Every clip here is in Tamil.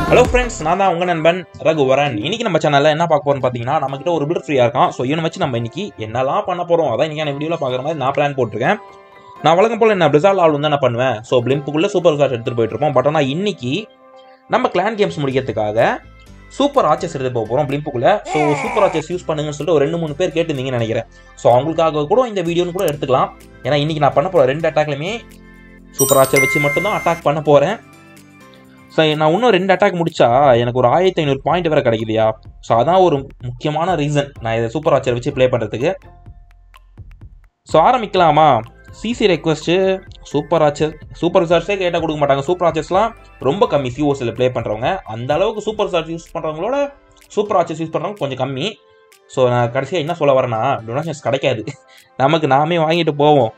ஹலோ ஃப்ரெண்ட்ஸ் நான் தான் உங்கள் நண்பன் ரகுவரன் இன்னைக்கு நம்ம சேனலில் என்ன பார்க்க போறோம்னு பார்த்தீங்கன்னா நம்மகிட்ட ஒரு பில்ட் ஃப்ரீயாக இருக்கான் ஸோ இவனை வச்சு நம்ம இன்னைக்கு என்னெல்லாம் பண்ண போகிறோம் அதான் இன்னைக்கு நான் வீடியோவில் பார்க்குற மாதிரி நான் பிளான் போட்டிருக்கேன் நான் வழக்கம் போல் என்ன பிரிசால் ஆள் தான் நான் பண்ணுவேன் ஸோ பிளிம்புக்குள்ளே சூப்பர் ஸ்டார் எடுத்துகிட்டு போயிட்டு இருப்போம் பட் ஆனால் இன்னைக்கு நம்ம கிளான் கேம்ஸ் முடிக்கிறதுக்காக சூப்பர் ஆச்சஸ் எடுத்து போக போகிறோம் பிளிம்புக்குள்ளே ஸோ சூப்பர் ஆச்சஸ் யூஸ் பண்ணுங்கன்னு சொல்லிட்டு ஒரு ரெண்டு மூணு பேர் கேட்டிருந்தீங்கன்னு நினைக்கிறேன் ஸோ அவங்களுக்காக கூட இந்த வீடியோன்னு கூட எடுத்துக்கலாம் ஏன்னா இன்னைக்கு நான் பண்ண போகிற ரெண்டு அட்டாக்லையுமே சூப்பர் ஆச்சர் வச்சு மட்டும்தான் அட்டாக் பண்ண போகிறேன் ஸோ நான் இன்னும் ரெண்டு அட்டாக் முடிச்சா எனக்கு ஒரு ஆயிரத்தி ஐநூறு பாயிண்ட் வேறு கிடைக்குதுயா ஸோ அதான் ஒரு முக்கியமான ரீசன் நான் இதை சூப்பர் ஆச்சர் வச்சு ப்ளே பண்ணுறதுக்கு ஸோ ஆரம்பிக்கலாமா CC request super archer super ரிசார்ட்ஸே கேட்டால் கொடுக்க மாட்டாங்க சூப்பர் ஆச்சர்ஸ்லாம் ரொம்ப கம்மி சிஓஸில் ப்ளே பண்ணுறவங்க அந்த அளவுக்கு சூப்பர் ரிசார்ட்ஸ் யூஸ் பண்ணுறவங்களோட சூப்பர் ஆச்சர்ஸ் யூஸ் பண்ணுறவங்க கொஞ்சம் கம்மி ஸோ நான் கடைசியாக என்ன சொல்ல வரேன்னா டொனேஷன்ஸ் கிடைக்காது நமக்கு நாமே வாங்கிட்டு போவோம்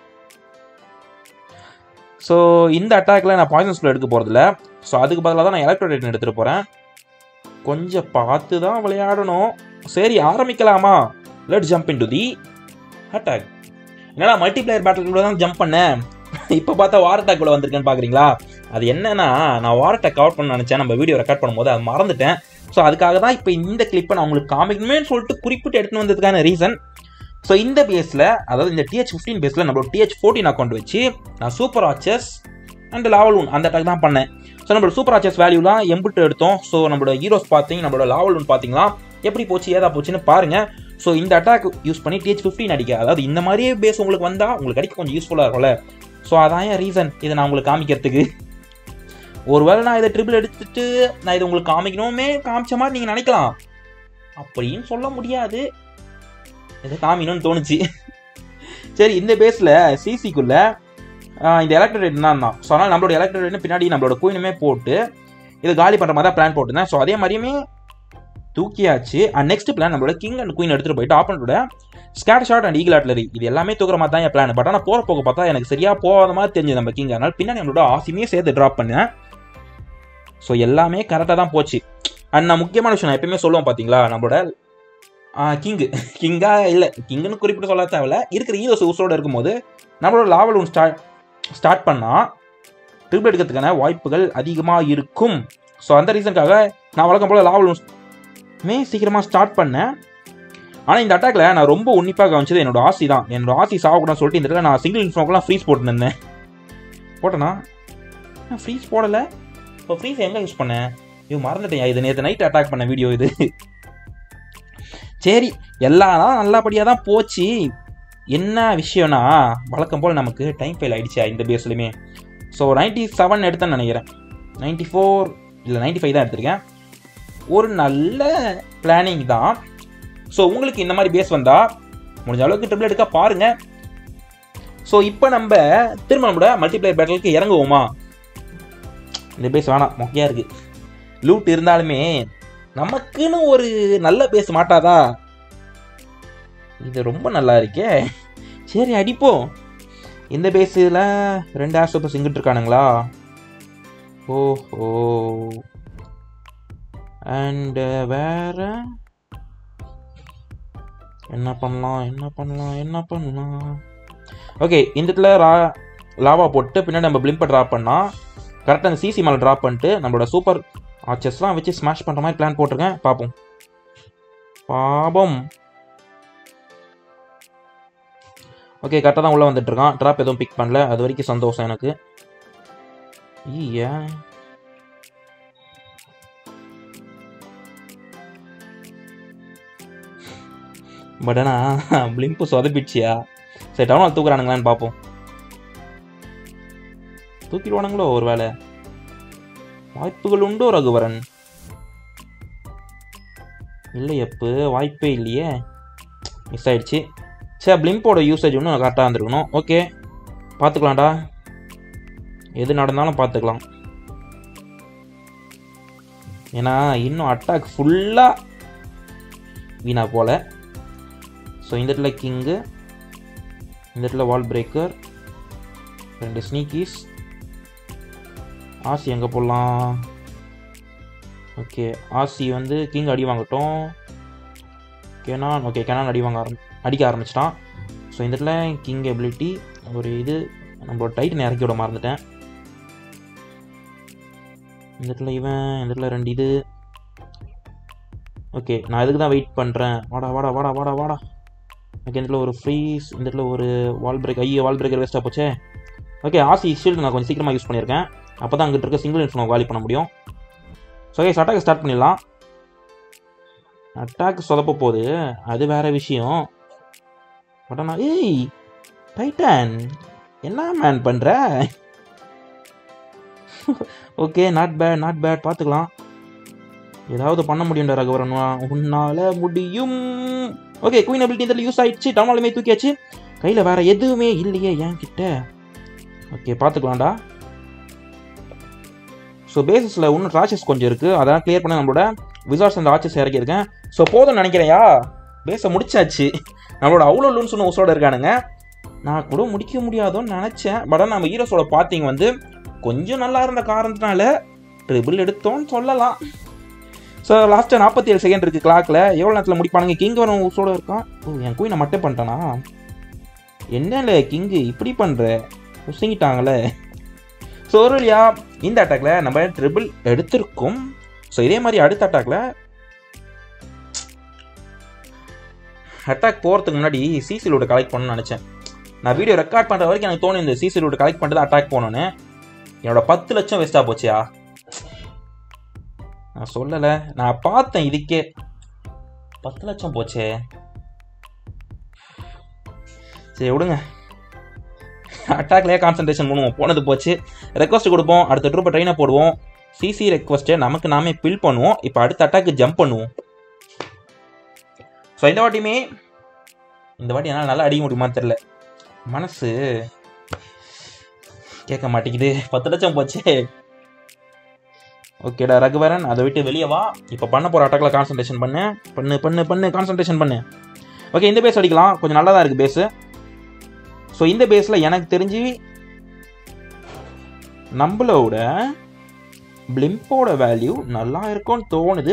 ஸோ இந்த அட்டாக்ல நான் பாய்சன் ஸ்ப்ளே எடுக்க போகிறதில்ல ஸோ அதுக்கு பதிலாக தான் நான் எலக்ட்ரோடேட் எடுத்துகிட்டு போகிறேன் கொஞ்சம் பார்த்து தான் விளையாடணும் சரி ஆரம்பிக்கலாமா let jump into the attack என்னடா மல்டிப்ளேயர் பேட்டில் கூட தான் ஜம்ப் பண்ணேன் இப்போ பார்த்தா வார் அட்டாக் கூட வந்திருக்கேன்னு பார்க்குறீங்களா அது என்னன்னா நான் வார் அட்டாக் கவர் பண்ண நினச்சேன் நம்ம வீடியோ ரெக்கார்ட் பண்ணும்போது அது மறந்துட்டேன் ஸோ அதுக்காக தான் இப்போ இந்த கிளிப்பை நான் உங்களுக்கு காமிக்கணுமே சொல்லிட்டு குறிப்பிட்டு எடுத்துன்னு வந்ததுக்கான ரீசன் ஸோ இந்த பேஸில் அதாவது இந்த டிஹெச் ஃபிஃப்டீன் பேஸில் நம்மளோட டிஹெச் ஃபோர்டீன் அக்கௌண்ட் வச்சு நான் சூப்பர் ஆச்சஸ் அண்ட் லாவல் ஒன் அந்த அட்டாக் தான் பண்ணேன் ஸோ நம்மளோட சூப்பர் ஆச்சஸ் வேல்யூலாம் எம்பிட்டு எடுத்தோம் ஸோ நம்மளோட ஹீரோஸ் பார்த்தீங்க நம்மளோட லாவல் ஒன் பார்த்தீங்களா எப்படி போச்சு ஏதா போச்சுன்னு பாருங்க ஸோ இந்த அட்டாக் யூஸ் பண்ணி டிஹெச் ஃபிஃப்டின் அடிக்க அதாவது இந்த மாதிரியே பேஸ் உங்களுக்கு வந்தால் உங்களுக்கு கிடைக்க கொஞ்சம் யூஸ்ஃபுல்லாக இருக்கும்ல ஸோ அதான் என் ரீசன் இதை நான் உங்களுக்கு காமிக்கிறதுக்கு ஒருவேளை நான் இதை ட்ரிபிள் எடுத்துட்டு நான் இதை உங்களுக்கு காமிக்கணுமே காமிச்ச மாதிரி நீங்கள் நினைக்கலாம் அப்படின்னு சொல்ல முடியாது இதை காமிக்கணும்னு தோணுச்சு சரி இந்த பேஸில் சிசிக்குள்ள இந்த எலக்ட்ரேட் தான் தான் ஸோ அதனால் நம்மளோட எலக்ட்ரேட் பின்னாடி நம்மளோட குயினுமே போட்டு இது காலி பண்ணுற மாதிரி தான் பிளான் போட்டிருந்தேன் ஸோ அதே மாதிரியுமே தூக்கியாச்சு அண்ட் நெக்ஸ்ட் பிளான் நம்மளோட கிங் அண்ட் குயின் எடுத்துகிட்டு போயிட்டு ஆப்பனோட scattershot and eagle artillery இது எல்லாமே தூக்குற மாதிரி தான் என் பிளான் பட் ஆனால் போகிற போக பார்த்தா எனக்கு சரியாக போகாத மாதிரி தெரிஞ்சது நம்ம கிங் அதனால் பின்னாடி நம்மளோட ஆசியுமே சேர்த்து ட்ராப் பண்ணேன் ஸோ எல்லாமே கரெக்டாக தான் போச்சு அண்ட் நான் முக்கியமான விஷயம் நான் எப்பயுமே சொல்லுவேன் பார்த்தீங்களா நம்மளோட கிங்கு கிங்கா இல்லை கிங்குன்னு குறிப்பிட்டு சொல்ல தேவையில்ல இருக்கிற ஹீரோஸ் ஊசோடு இருக்கும்போது நம்மளோட லாவல் ஒன்று ஸ்டார்ட் ஸ்டார்ட் பண்ணால் ட்ரிபிள் எடுக்கிறதுக்கான வாய்ப்புகள் அதிகமாக இருக்கும் ஸோ அந்த ரீசனுக்காக நான் வழக்கம் போல் லாவல் ஒன்மே சீக்கிரமாக ஸ்டார்ட் பண்ணேன் ஆனால் இந்த அட்டாக்ல நான் ரொம்ப உன்னிப்பாக கவனிச்சது என்னோட ஆசி தான் என்னோட ஆசி சாகக்கூடாதுன்னு சொல்லிட்டு இந்த இடத்துல நான் சிங்கிள் இன்ஃபோக்கெல்லாம் ஃப்ரீஸ் போட்டுருந்தேன் போட்டேனா நான் ஃப்ரீஸ் போடலை இப்போ ஃப்ரீஸ் எங்கே யூஸ் பண்ணேன் ஐயோ மறந்துட்டேன் இது நேற்று நைட் அட்டாக் பண்ண வீடியோ இது சரி எல்லாம் நல்லபடியாக தான் போச்சு என்ன விஷயம்னா வழக்கம் போல் நமக்கு டைம் ஃபெயில் ஆயிடுச்சா இந்த பேஸ்லையுமே ஸோ நைன்டி செவன் எடுத்தேன்னு நினைக்கிறேன் நைன்டி ஃபோர் இல்லை நைன்டி ஃபைவ் தான் எடுத்திருக்கேன் ஒரு நல்ல பிளானிங் தான் ஸோ உங்களுக்கு இந்த மாதிரி பேஸ் வந்தால் முடிஞ்ச அளவுக்கு ட்ரிபிள் எடுக்க பாருங்கள் ஸோ இப்போ நம்ம திரும்ப நம்மளோட மல்டிப்ளேயர் பேட்டலுக்கு இறங்குவோமா இந்த பேஸ் வேணாம் மொக்கையாக இருக்குது லூட் இருந்தாலுமே நமக்குன்னு ஒரு நல்ல பேச மாட்டாதா இது ரொம்ப நல்லா இருக்கே சரி அடிப்போம் இந்த பேஸில் ரெண்டு ஆர் சூப்பர் சிங்கிட்டு இருக்கானுங்களா ஓஹோ அண்டு வேற என்ன பண்ணலாம் என்ன பண்ணலாம் என்ன பண்ணலாம் ஓகே இந்த இடத்துல ரா லாவா போட்டு பின்னாடி நம்ம பிளிம்பை ட்ராப் பண்ணால் கரெக்டாக அந்த சிசி மேலே ட்ராப் பண்ணிட்டு நம்மளோட சூப்பர் ஆச்சஸ்லாம் வச்சு ஸ்மாஷ் பண்ணுற மாதிரி பிளான் போட்டிருக்கேன் பார்ப்போம் பாபம் ஓகே கரெக்டாக தான் உள்ளே வந்துட்டு இருக்கான் ட்ராப் எதுவும் பிக் பண்ணல அது வரைக்கும் சந்தோஷம் எனக்கு ஈயா பட் ஆனால் பிளிம்பு சொதப்பிடுச்சியா சரி டவுனால் தூக்குறானுங்களான்னு பார்ப்போம் தூக்கிடுவானுங்களோ ஒரு வேலை வாய்ப்புகள் உண்டோ ரகுவரன் இல்லை எப்போ வாய்ப்பே இல்லையே மிஸ் ஆயிடுச்சு சரி பிளிம்போட யூசேஜ் இன்னும் கரெக்டாக இருந்திருக்கணும் ஓகே பார்த்துக்கலாம்டா எது நடந்தாலும் பார்த்துக்கலாம் ஏன்னா இன்னும் அட்டாக் ஃபுல்லாக வீணா போல ஸோ இந்த இடத்துல கிங்கு இந்த இடத்துல வால் பிரேக்கர் ரெண்டு ஸ்னீக்கீஸ் ஆசி எங்கே போடலாம் ஓகே ஆசி வந்து கிங் அடி வாங்கட்டும் கெனான் ஓகே கெனான் அடி வாங்க ஆரம் அடிக்க ஆரம்பிச்சிட்டான் ஸோ இந்த இடத்துல கிங் எபிலிட்டி ஒரு இது நம்மளோட டைட்டன் இறக்கி விட மறந்துட்டேன் இந்த இடத்துல இவன் இந்த இடத்துல ரெண்டு இது ஓகே நான் இதுக்கு தான் வெயிட் பண்ணுறேன் வாடா வாடா வாடா வாடா வாடா ஓகே இந்த இடத்துல ஒரு ஃப்ரீஸ் இந்த இடத்துல ஒரு வால் பிரேக் ஐயோ வால் பிரேக்கர் வேஸ்ட்டாக போச்சே ஓகே ஆசி ஷீல்டு நான் கொஞ்சம் சீக்கிரமாக யூஸ் பண்ணியிருக்கேன் அப்போ தான் அங்கிட்ட இருக்க சிங்கிள் இன்ஃபோன் வாலி பண்ண முடியும் ஸோ ஓகே அட்டாக் ஸ்டார்ட் பண்ணிடலாம் அட்டாக் சொதப்ப போகுது அது வேற விஷயம் பட் ஆனால் ஏய் டைட்டன் என்ன மேன் பண்ணுற okay not bad not bad பார்த்துக்கலாம் ஏதாவது பண்ண முடியும்டா ரகுவரன் உன்னால முடியும் ஓகே குயின் அபிலிட்டி இதில் யூஸ் ஆயிடுச்சு டவுனாலுமே தூக்கியாச்சு கையில் வேற எதுவுமே இல்லையே என் கிட்ட ஓகே பார்த்துக்கலாம்டா ஸோ பேசிஸில் இன்னும் ராச்சஸ் கொஞ்சம் இருக்குது அதெல்லாம் கிளியர் பண்ண நம்மளோட விசார்ட்ஸ் அந்த ஆச்சஸ் இறக்கியிருக்கேன் ஸோ போதும்னு நினைக்கிறையா பேச முடிச்சாச்சு நம்மளோட அவ்வளோ லூன்ஸ் ஒன்று உசோட இருக்கானுங்க நான் கூட முடிக்க முடியாதோன்னு நினச்சேன் பட் ஆனால் நம்ம ஹீரோஸோட பார்த்திங் வந்து கொஞ்சம் நல்லா இருந்த காரணத்தினால ட்ரிபிள் எடுத்தோன்னு சொல்லலாம் ஸோ லாஸ்ட்டாக நாற்பத்தி ஏழு செகண்ட் இருக்குது கிளாக்கில் எவ்வளோ நேரத்தில் முடிப்பானுங்க கிங் வரும் உசோட இருக்கான் ஓ என் குயின் நான் மட்டும் பண்ணிட்டேனா என்னல கிங்கு இப்படி பண்ணுற உசிங்கிட்டாங்களே ஸோ ஒரு வழியா இந்த அட்டாக்ல நம்ம ட்ரிபிள் எடுத்திருக்கோம் ஸோ இதே மாதிரி அடுத்த அட்டாக்ல அட்டாக் போகிறதுக்கு முன்னாடி சிசி லூட்டை கலெக்ட் பண்ணணும்னு நினச்சேன் நான் வீடியோ ரெக்கார்ட் பண்ணுற வரைக்கும் எனக்கு தோணும் இந்த சிசி லூட்டை கலெக்ட் பண்ணிட்டு அட்டாக் போகணுன்னு என்னோட பத்து லட்சம் வேஸ்ட்டாக போச்சியா நான் சொல்லலை நான் பார்த்தேன் இதுக்கே பத்து லட்சம் போச்சே சரி விடுங்க அட்டாக்லேயே கான்சன்ட்ரேஷன் பண்ணுவோம் போனது போச்சு ரெக்வஸ்ட் கொடுப்போம் அடுத்த ட்ரூப்பை ட்ரெயினை போடுவோம் சிசி ரெக்வஸ்ட்டை நமக்கு நாமே பில் பண்ணுவோம் இப்போ அடுத்த அட்டாக்கு ஜம்ப் பண்ணுவோம் ஸோ இந்த வாட்டியுமே இந்த வாட்டி என்னால் நல்லா அடிக்க முடியுமான்னு தெரில மனசு கேட்க மாட்டேங்குது பத்து லட்சம் போச்சே ஓகேடா ரகுவரன் அதை விட்டு வெளியே வா இப்போ பண்ண போகிற அட்டாக்ல கான்சன்ட்ரேஷன் பண்ணு பண்ணு பண்ணு பண்ணு கான்சன்ட்ரேஷன் பண்ணு ஓகே இந்த பேஸ் அடிக்கலாம் கொஞ்சம் நல்லா தான் இருக்குது பேஸு ஸோ இந்த பேஸில் எனக்கு தெரிஞ்சு நம்மளோட பிளிம்போட வேல்யூ நல்லா இருக்கும்னு தோணுது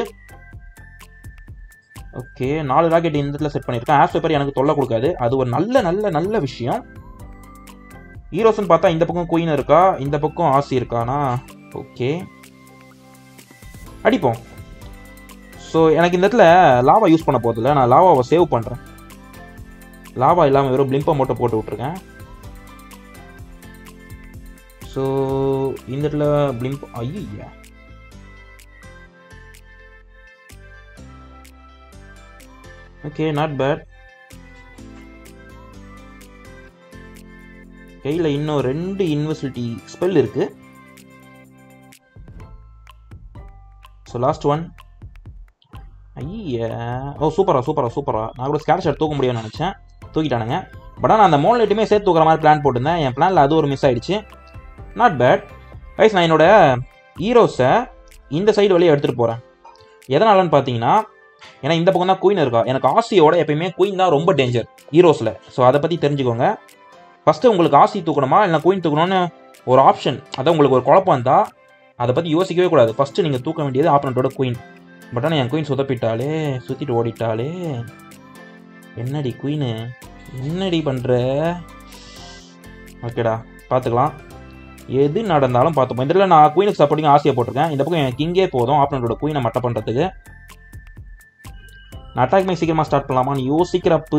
ஓகே நாலு ராக்கெட் இந்த இடத்துல செட் பண்ணியிருக்கேன் ஆஸ் பேப்பர் எனக்கு தொல்லை கொடுக்காது அது ஒரு நல்ல நல்ல நல்ல விஷயம் ஹீரோஸ்னு பார்த்தா இந்த பக்கம் குயின் இருக்கா இந்த பக்கம் ஆசி இருக்கானா ஓகே அடிப்போம் ஸோ எனக்கு இந்த இடத்துல லாவா யூஸ் பண்ண போதில்ல நான் லாவாவை சேவ் பண்ணுறேன் லாவா இல்லாமல் வெறும் பிளிம்பை மட்டும் போட்டு விட்ருக்கேன் ஸோ இந்த இடத்துல பிளிம்ப் ஐயா ஓகே நாட் பேட் கையில் இன்னும் ரெண்டு இன்வெசிலிட்டி ஸ்பெல் இருக்கு ஸோ லாஸ்ட் ஒன் ஐயா ஓ சூப்பரா சூப்பரா சூப்பரா நான் கூட ஸ்கேட் ஷாட் தூக்க முடியும்னு நினச்சேன் தூக்கிட்டானுங்க பட் ஆனால் அந்த மூணு லைட்டுமே சேர்த்து தூக்குற மாதிரி பிளான் போட்டிருந்தேன் என் பிளானில் அது ஒரு மிஸ் ஆயிடுச்சு நாட் பேட் கைஸ் நான் என்னோட ஹீரோஸை இந்த சைடு வழியாக எடுத்துகிட்டு போகிறேன் எதனாலன்னு பார்த்தீங்கன்னா ஏன்னா இந்த பக்கம் தான் குயின் இருக்கா எனக்கு ஆசியோட எப்பயுமே குயின் தான் ரொம்ப டேஞ்சர் ஹீரோஸில் ஸோ அதை பற்றி தெரிஞ்சுக்கோங்க ஃபஸ்ட்டு உங்களுக்கு ஆசி தூக்கணுமா இல்லை குயின் தூக்கணும்னு ஒரு ஆப்ஷன் அதான் உங்களுக்கு ஒரு குழப்பம் இருந்தால் அதை பற்றி யோசிக்கவே கூடாது ஃபஸ்ட்டு நீங்கள் தூக்க வேண்டியது ஆப்பனட்டோட குயின் பட் ஆனால் என் குயின் சொதப்பிட்டாலே சுற்றிட்டு ஓடிட்டாலே என்னடி குயினு என்னடி பண்ணுற ஓகேடா பார்த்துக்கலாம் எது நடந்தாலும் பார்த்துப்போம் இதில் நான் குயினுக்கு சப்போர்ட்டிங் ஆசையை போட்டிருக்கேன் இந்த பக்கம் என் கிங்கே போதும் ஆப்பனண்டோட குயினை மட்டை பண்ணுறதுக்கு நான் அட்டாக் மே சீக்கிரமாக ஸ்டார்ட் பண்ணலாமான்னு யோசிக்கிறப்பு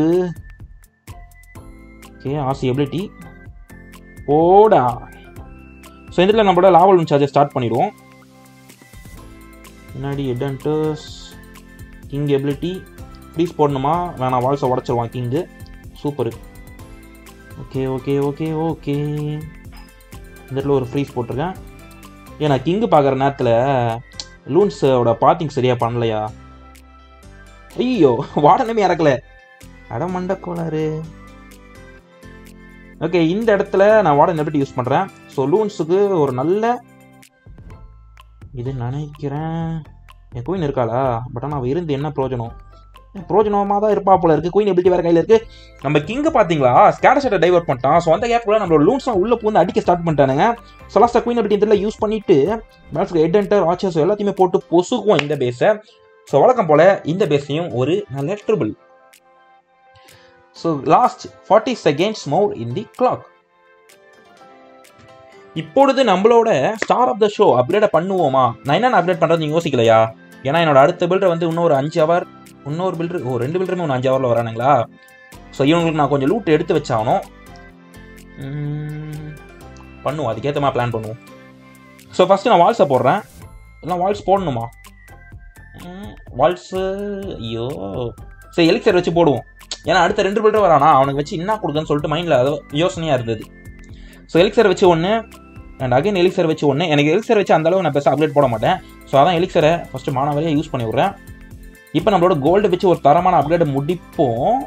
ஓகே ஆசி எபிலிட்டி ஓடா ஸோ இதில் நம்மளோட லாவல் சார்ஜை ஸ்டார்ட் பண்ணிடுவோம் முன்னாடி எடன்டர்ஸ் கிங் எபிலிட்டி ஃப்ரீஸ் போடணுமா வேணாம் வால்ஸை உடச்சிருவான் king super okay okay okay okay இந்த இடத்துல ஒரு ஃப்ரீஸ் போட்டிருக்கேன் ஏன் நான் கிங்கு பார்க்குற நேரத்தில் லூன்ஸோட பாத்திங் சரியாக பண்ணலையா ஐயோ வாடனமே இறக்கல அட மண்ட கோளாறு ஓகே இந்த இடத்துல நான் வார்டன் எப்படி யூஸ் பண்ணுறேன் ஸோ லூன்ஸுக்கு ஒரு நல்ல இது நினைக்கிறேன் என் குயின் இருக்காளா பட் ஆனால் அவள் இருந்து என்ன பிரயோஜனம் பிரோஜனமாக தான் இருப்பா போல இருக்கு குயின் எபிலிட்டி வேற கையில் இருக்கு நம்ம கிங்க பார்த்தீங்களா ஸ்கேட்டர் ஷட்டை டைவர்ட் பண்ணிட்டான் ஸோ அந்த கேப்ல நம்மளோட லூன்ஸ்லாம் உள்ள பூந்து அடிக்க ஸ்டார்ட் பண்ணிட்டானுங்க ஸோ லாஸ்ட்டாக குயின் எபிலிட்டி இதில் யூஸ் பண்ணிட்டு மேட்ஸ்க்கு ஹெட் என்டர் ஆச்சர்ஸ் எல்லாத்தையுமே போட்டு பொசுக்குவோம் இந்த பேஸை ஸோ வழக்கம் போல இந்த பேஸையும் ஒரு நல்ல triple so last forty seconds more in the clock இப்பொழுது நம்மளோட star of the show upgrade பண்ணுவோமா நான் என்னென்ன அப்டேட் பண்ணுறது யோசிக்கலையா ஏன்னா என்னோட அடுத்த பில்டர் வந்து இன்னொரு அஞ்சு ஹவர் இன்னொரு பில்டர் ஓ ரெண்டு பில்டருமே ஒன்று அஞ்சு ஹவரில் வரானுங்களா ஸோ இவங்களுக்கு நான் கொஞ்சம் லூட் எடுத்து வச்சாகணும் உம், பண்ணுவோம் அதுக்கேற்ற மாதிரி பிளான் பண்ணுவோம் ஸோ ஃபஸ்ட்டு நான் வால்ஸை போடுறேன் எல்லாம் வால்ஸ் போடணுமா வால்ஸு ஐயோ சரி எலிக்சர் வச்சு போடுவோம் ஏன்னா அடுத்த ரெண்டு பில்டர் வரானா அவனுக்கு வச்சு என்ன கொடுக்குன்னு சொல்லிட்டு மைண்டில் அது யோசனையாக இருந்தது ஸோ எலிக்சர் வச்சு ஒன்று அண்ட் அகைன் எலிக்சர் வச்சு ஒன்று எனக்கு எலிக்சர் வச்சு அந்த அளவு நான் பெருசாக அப்டேட் போட மாட்டேன் ஸோ அதான் எலிக்சரை ஃபஸ்ட்டு மானாவரியாக யூஸ் பண்ணி விட்றேன் இப்போ நம்மளோட கோல்டு வச்சு ஒரு தரமான அப்டேட் முடிப்போம்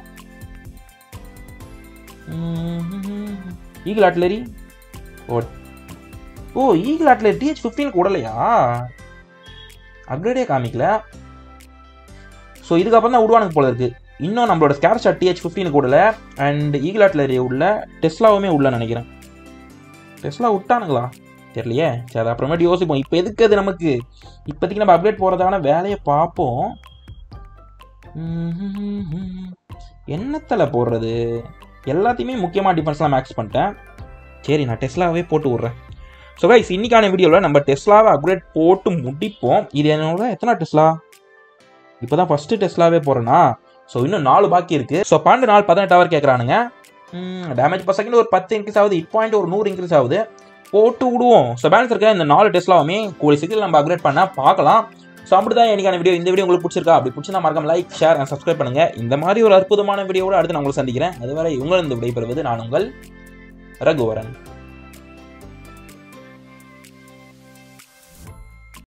ஈகிள் ஆட்லரி ஓ ஓ ஈகிள் ஆட்லரி டிஹெச் ஃபிஃப்டீன் கூடலையா அப்கிரேடே காமிக்கல ஸோ இதுக்கப்புறம் தான் விடுவானுக்கு போல இருக்கு இன்னும் நம்மளோட ஸ்கேர் ஷாட் டிஹெச் ஃபிஃப்டீன் கூடல அண்ட் ஈகிள் ஆட்லரி உள்ள டெஸ்லாவுமே உள்ள நினைக்கிறேன் டெஸ்லா விட்டானுங்களா தெரியலையே சரி அது அப்புறமேட்டு யோசிப்போம் இப்போ எதுக்கு அது நமக்கு இப்போதைக்கு நம்ம அப்டேட் போகிறதான வேலையை பார்ப்போம் என்னத்தில் போடுறது எல்லாத்தையுமே முக்கியமாக டிஃபென்ஸ்லாம் மேக்ஸ் பண்ணிட்டேன் சரி நான் டெஸ்லாவே போட்டு விட்றேன் ஸோ கைஸ் இன்னைக்கான வீடியோவில் நம்ம டெஸ்லாவை அப்கிரேட் போட்டு முடிப்போம் இது என்னோட எத்தனை டெஸ்லா இப்போ தான் ஃபஸ்ட்டு டெஸ்லாவே போகிறேன்னா ஸோ இன்னும் நாலு பாக்கி இருக்குது ஸோ பன்னெண்டு நாள் பதினெட்டு ஹவர் கேட்குறானுங்க டேமேஜ் பர் செகண்ட் ஒரு பத்து இன்க்ரீஸ் ஆகுது இப்போ பாயிண்ட் ஒரு நூறு இன்க்ரீஸ் ஆகுது போட்டு விடுவோம் ஸோ பேலன்ஸ் இருக்க இந்த நாலு டெஸ்லாவுமே கூடிய சீக்கிரம் நம்ம அப்கிரேட் பண்ண பார்க்கலாம் ஸோ அப்படி தான் எனக்கான வீடியோ இந்த வீடியோ உங்களுக்கு பிடிச்சிருக்கா அப்படி பிடிச்சிருந்தா மறக்காம லைக் ஷேர் அண்ட் சப்ஸ்கிரைப் பண்ணுங்க இந்த மாதிரி ஒரு அற்புதமான வீடியோவோட அடுத்து நான் உங்களை சந்திக்கிறேன் அதுவரை உங்களிருந்து விடைபெறுவது நான் உங்கள் ரகுவரன்